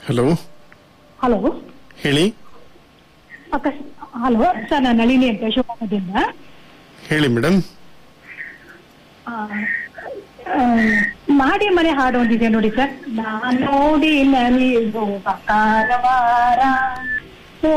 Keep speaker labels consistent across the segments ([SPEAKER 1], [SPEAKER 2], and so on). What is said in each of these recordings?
[SPEAKER 1] Hello
[SPEAKER 2] hello
[SPEAKER 1] ಹೇಳಿ
[SPEAKER 2] ಅಕ್ಕ hello sir ನಾನು ನಳಿನಿ ಅಂತ ಶಿವಮೊಗ್ಗದಿಂದ
[SPEAKER 1] ಹೇಳಿ ಮೇಡಮ್
[SPEAKER 2] ಆ, ಆ, ಮಾಡಿ ಮನೆ ಹಾಡು ಒಂದಿದೆ ನೋಡಿ ಸರ್ ನಾನು ನೋಡಿ ನಲಿಯುವ ಕಾರವಾರ ಓ,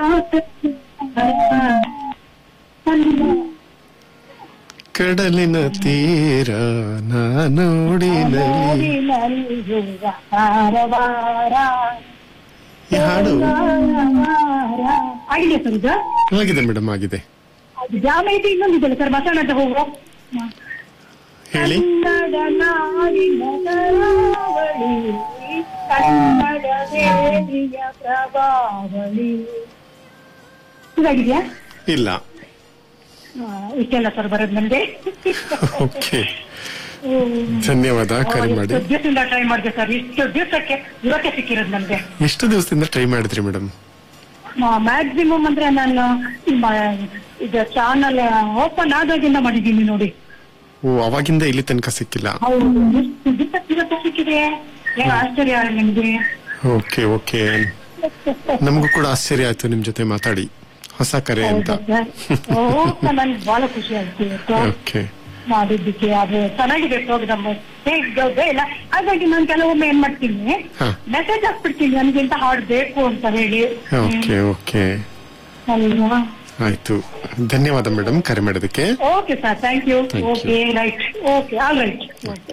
[SPEAKER 1] ಕಡಲಿನ ತೀರ ನಾ ನೋಡಿ ನಲಿ
[SPEAKER 2] ನೋಡಿ ನಲಿಯುವ ಕಾರವಾರ
[SPEAKER 1] ಈ ಹಾಡು
[SPEAKER 2] ಕಾರವಾರ. ಆಗಿದೆ ಸರ್ ಇದು
[SPEAKER 1] ಆಗಿದೆ ಮೇಡಮ್ ಆಗಿದೆ
[SPEAKER 2] ಅದು ಜಾಮ ಇದೆ ಇನ್ನೊಂದಿದೆ ಸರ್ ಮಸಾಣ ಅಂತ ಹೋಗುವ
[SPEAKER 1] ಹೇಳಿ
[SPEAKER 2] ಕನ್ನಡ ನಾಡಿನ ಕರಾವಳಿ ಕನ್ನಡ ವೇದಿಯ ಪ್ರಭಾವಳಿ ಇದಾಗಿದೆಯಾ
[SPEAKER 1] ಇಲ್ಲ
[SPEAKER 2] ಆ, ಇಷ್ಟೆಲ್ಲ ಸರ್ ಬರೋದು ನನ್ಗೆ
[SPEAKER 1] ಓಕೆ ಧನ್ಯವಾದ ಕರೆ ಮಾಡಿ
[SPEAKER 2] ಎಷ್ಟು ದಿವಸದಿಂದ ಟ್ರೈ ಮಾಡಿದೆ ಸರ್ ಇಷ್ಟು ದಿವಸಕ್ಕೆ ಇವತ್ತೇ ಸಿಕ್ಕಿರೋದು ನನ್ಗೆ
[SPEAKER 1] ಎಷ್ಟು ದಿವಸದಿಂದ ಟ್ರೈ ಮಾಡಿದ್ರಿ ಮೇಡಮ್
[SPEAKER 2] ಮ್ಯಾಕ್ಸಿಮಮ್ ಅಂದ್ರೆ ನಾನು ಮ- ಇದು ಚಾನಲ್ ಓಪನ್ ಆದಾಗಿಂದ ಮಾಡಿದ್ದೀನಿ ನೋಡಿ
[SPEAKER 1] ಓ ಅವಾಗಿಂದ ಇಲ್ಲಿ ತನಕ ಸಿಕ್ಕಿಲ್ಲ
[SPEAKER 2] ಹೌದು ಎಷ್ಟು ದಿವಸಕ್ಕೆ ಇವತ್ತೇ ಸಿಕ್ಕಿದೆ ಏನು ಆಶ್ಚರ್ಯ ನಿಮ್ಗೆ
[SPEAKER 1] ಓಕೆ ಓಕೆ ನಮಗೂ ಕೂಡ ಆಶ್ಚರ್ಯ ಆಯ್ತು ನಿಮ್ ಜೊತೆ ಮಾತಾಡಿ ಹೊಸ ಕರೆ ಅಂತ
[SPEAKER 2] ಹೌದಾ ಸರ್? ಓ ನನ್ಗೆ ಬಹಳ ಖುಷಿ ಆಯ್ತು ಇವತ್ತು
[SPEAKER 1] ಓಕೆ
[SPEAKER 2] ಮಾಡಿದ್ದಕ್ಕೆ ಅದು ಚೆನ್ನಾಗಿದೆ ಪ್ರೋಗ್ರಾಮ್ ಹೇಗೆ ಇಲ್ಲ ಹಾಗಾಗಿ ನಾನು ಕೆಲವೊಮ್ಮೆ ಏನ್ ಮಾಡ್ತೀನಿ
[SPEAKER 1] ಹಾ.
[SPEAKER 2] ಮೆಸೇಜ್ ಹಾಕ್ಬಿಡ್ತೀನಿ ನನ್ಗೆ ಇಂತ ಹಾಡು ಬೇಕು ಅಂತ ಹೇಳಿ
[SPEAKER 1] ಓಕೆ ಓಕೆ
[SPEAKER 2] ಅಲ್ವಾ
[SPEAKER 1] ಆಯ್ತು ಧನ್ಯವಾದ ಮೇಡಮ್ ಕರೆ ಮಾಡೋದಕ್ಕೆ
[SPEAKER 2] okay sir thank you
[SPEAKER 1] Thank you.
[SPEAKER 2] Okay right okay all right okay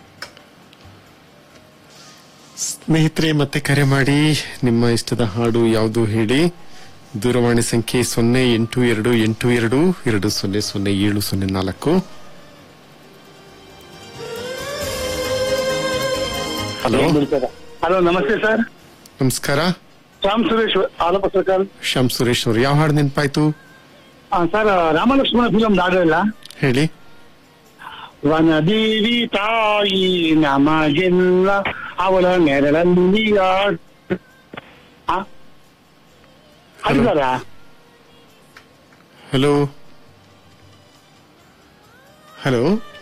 [SPEAKER 1] ಸ್ನೇಹಿತರೆ ಮತ್ತೆ ಕರೆ ಮಾಡಿ ನಿಮ್ಮ ಇಷ್ಟದ ಹಾಡು ಯಾವುದು ಹೇಳಿ ದೂರವಾಣಿ ಸಂಖ್ಯೆ ಸೊನ್ನೆ ಎಂಟು ಎರಡು ಎಂಟು ಎರಡು ಎರಡು ಸೊನ್ನೆ ಸೊನ್ನೆ ಏಳು ಸೊನ್ನೆ ನಾಲ್ಕು ಹಲೋ
[SPEAKER 3] ಹಲೋ ನಮಸ್ತೆ ಸರ್
[SPEAKER 1] ನಮಸ್ಕಾರ
[SPEAKER 3] ಶ್ಯಾಮ್ ಸುರೇಶ್ ಆಲಪ ಸರ್ಕಲ್
[SPEAKER 1] ಶ್ಯಾಮ್ ಸುರೇಶ್ ಅವ್ರು ಯಾವ ಹಾಡು ನೆನಪಾಯ್ತು
[SPEAKER 3] ಸರ್ ರಾಮಲಕ್ಷ್ಮಣ ಫಿಲಂ ದಾಡೆಲ್ಲ
[SPEAKER 1] ಹೇಳಿ
[SPEAKER 3] ವನದೇವಿ ತಾಯಿ ನಮಗೆಲ್ಲ ಅವಳ ನೆರಳಲ್ಲಿ ಆಡ್- ಆ? ಅದು
[SPEAKER 1] Hello.
[SPEAKER 3] ಸರ
[SPEAKER 1] ಹಲೋ ಹಲೋ